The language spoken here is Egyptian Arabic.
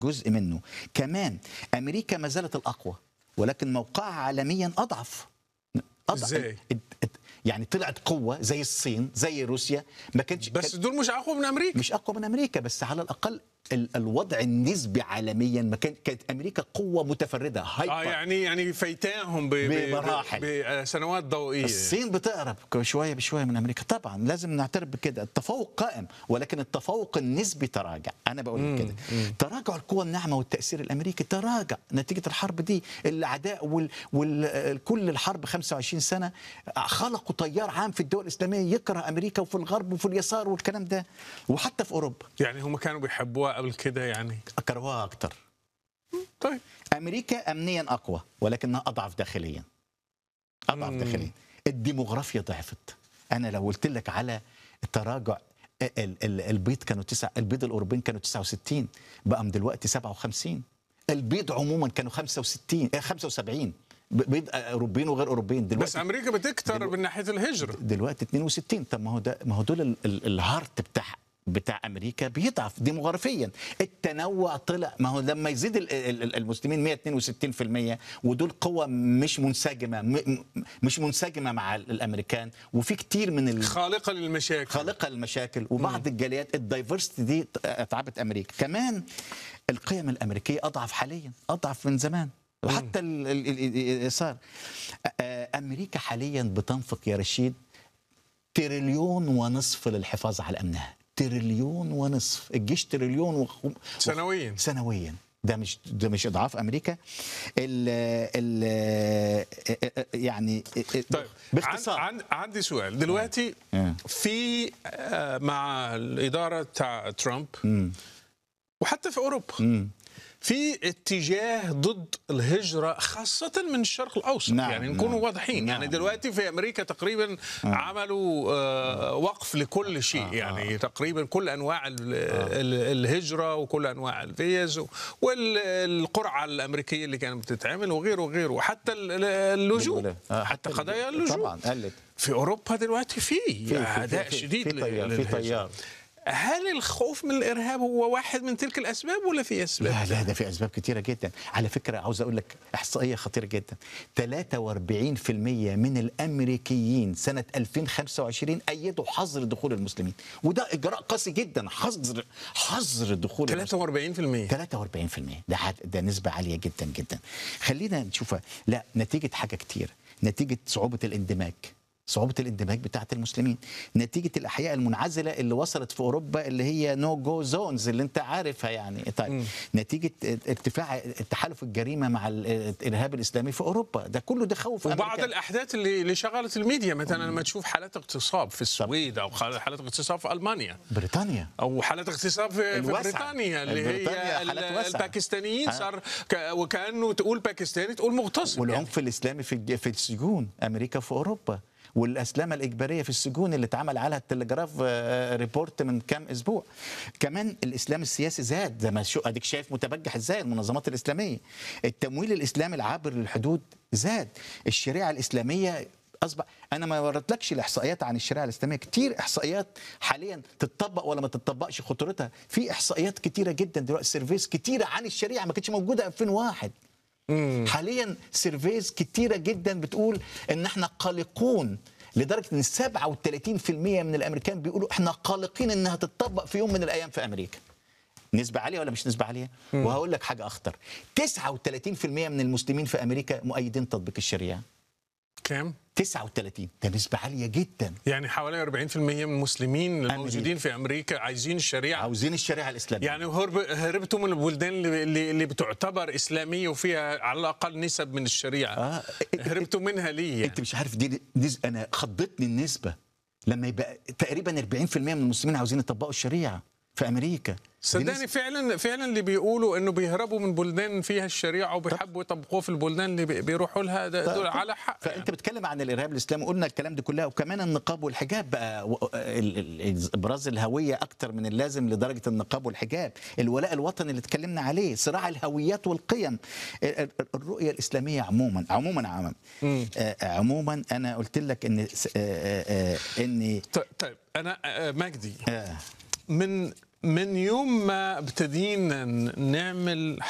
جزء منه كمان امريكا ما زالت الاقوى ولكن موقعها عالميا اضعف أضعف. إزاي؟ ات- ات- يعني طلعت قوه زي الصين زي روسيا ما كانش بس دول مش اقوى من امريكا مش اقوى من امريكا بس على الاقل ال- الوضع النسبي عالميا ما كان كانت امريكا قوه متفرده هايبر اه يعني يعني فايتاهم ب- ب- بمراحل. ب- بسنوات ضوئيه الصين بتقرب شويه بشويه من امريكا طبعا لازم نعترف بكده التفوق قائم ولكن التفوق النسبي تراجع انا بقول لك كده تراجع القوى الناعمه والتاثير الامريكي تراجع نتيجه الحرب دي الاعداء وال... وال... كل الحرب 25 سنه خلقوا تيار عام في الدول الاسلاميه يكره امريكا وفي الغرب وفي اليسار والكلام ده وحتى في اوروبا يعني هم كانوا بيحبوها قبل كده يعني كرهوها اكتر طيب امريكا امنيا اقوى ولكنها اضعف داخليا اضعف مم. داخليا الديموغرافيا ضعفت انا لو قلت لك على تراجع ال- ال- البيض كانوا تسع البيض الاوروبيين كانوا 69 بقى من دلوقتي 57 البيض عموما كانوا 65 آه، 75 ب- بيض اوروبيين وغير اوروبيين بس دلوقتي امريكا بتكتر دلوقتي- من ناحيه الهجره دلوقتي 62 طب ما هو ده ما هو دول ال- ال- الهارت بتاع بتاع امريكا بيضعف ديموغرافيا التنوع طلع ما هو لما يزيد ال- ال- ال- المسلمين 162% ودول قوه مش منسجمه م- م- مش منسجمه مع ال- الامريكان وفي كتير من ال- خالقه للمشاكل خالقه للمشاكل وبعض الجاليات الدايفرستي دي اتعبت امريكا كمان القيم الامريكيه اضعف حاليا اضعف من زمان وحتى ال- ال- ال- اليسار آه، امريكا حاليا بتنفق يا رشيد تريليون ونصف للحفاظ على امنها تريليون ونصف الجيش تريليون وخ... سنويا سنويا ده مش ده مش اضعاف امريكا ال ال يعني طيب باختصار عن عن عندي سؤال دلوقتي آه. في آه، مع الاداره بتاع ترامب وحتى في اوروبا مم. في اتجاه ضد الهجرة خاصة من الشرق الأوسط نعم، يعني نكونوا نعم، واضحين نعم. يعني دلوقتي في أمريكا تقريبا عملوا آه، وقف لكل شيء يعني تقريبا كل أنواع ال- ال- الهجرة وكل أنواع الفيز والقرعة الأمريكية اللي كانت بتتعمل وغيره وغيره وحتى ال- ال- اللجوء آه، حتى قضايا اللجوء طبعا قلت في أوروبا دلوقتي في في- أعداء في- شديد في تيار- في للهجرة. تيار. هل الخوف من الإرهاب هو واحد من تلك الأسباب ولا في أسباب؟ لا لا ده في اسباب كتيره جدا على فكره عاوز اقول لك احصائيه خطيره جدا 43% من الامريكيين سنه 2025 ايدوا حظر دخول المسلمين وده اجراء قاسي جدا حظر حظر دخول المسلمين 43% 43% ده عد- ده نسبة عالية جدا جدا خلينا نشوفها لا نتيجة حاجة كتير نتيجة صعوبة الاندماج صعوبة الاندماج بتاعة المسلمين نتيجة الأحياء المنعزلة اللي وصلت في أوروبا اللي هي نو جو زونز اللي أنت عارفها يعني طيب نتيجة ارتفاع التحالف الجريمة مع ال- الإرهاب الإسلامي في أوروبا ده كله ده خوف وبعض أمريكا. الاحداث اللي اللي شغلت الميديا مثلا لما تشوف حالات اغتصاب في السويد او حالات اغتصاب في المانيا بريطانيا او حالات اغتصاب في, في الواسعة. بريطانيا اللي بريطانيا هي حالات ال- واسعة. الباكستانيين آه. صار ك- وكانه تقول باكستاني تقول مغتصب يعني. والعنف الاسلامي في الج- في السجون امريكا في اوروبا والاسلامه الاجباريه في السجون اللي اتعمل عليها التلجراف آه، ريبورت من كام اسبوع كمان الاسلام السياسي زاد زي ما شو اديك شايف متبجح ازاي المنظمات الاسلاميه التمويل الاسلامي العابر للحدود زاد الشريعه الاسلاميه اصبح انا ما وريتلكش الاحصائيات عن الشريعه الاسلاميه كتير احصائيات حاليا تتطبق ولا ما تتطبقش خطورتها في احصائيات كتيره جدا دلوقتي سيرفيس كتيره عن الشريعه ما كانتش موجوده 2001 حاليا سيرفيز كتيره جدا بتقول ان احنا قلقون لدرجه ان 37% من الامريكان بيقولوا احنا قلقين انها تتطبق في يوم من الايام في امريكا نسبة عالية ولا مش نسبة عالية؟ وهقول لك حاجة أخطر 39% من المسلمين في أمريكا مؤيدين تطبيق الشريعة كام 39 ده نسبة عالية جدا يعني حوالي 40% من المسلمين الموجودين في امريكا عايزين الشريعه عاوزين الشريعة الإسلامية يعني هرب هربتوا من البلدان اللي, اللي اللي بتعتبر اسلاميه وفيها على الاقل نسب من الشريعه آه. هربتوا منها ليه يعني؟ انت مش عارف دي نز... انا خضتني النسبه لما يبقى تقريبا 40% من المسلمين عاوزين يطبقوا الشريعه في امريكا دي صدقني نسبة- فعلا فعلا اللي بيقولوا انه بيهربوا من بلدان فيها الشريعه وبيحبوا يطبقوه في البلدان اللي بي- بيروحوا لها ده دول على حق فانت يعني. بتتكلم عن الارهاب الاسلامي قلنا الكلام ده كلها وكمان النقاب والحجاب بقى و- ال- ال- ابراز الهويه اكتر من اللازم لدرجه النقاب والحجاب الولاء الوطني اللي اتكلمنا عليه صراع الهويات والقيم ال- ال- الرؤيه الاسلاميه عموما عموما عموما آه، عموما انا قلت لك ان س- آه، آه، آه، ان ط- طيب انا آه، مجدي آه، من من يوم ما ابتدينا نعمل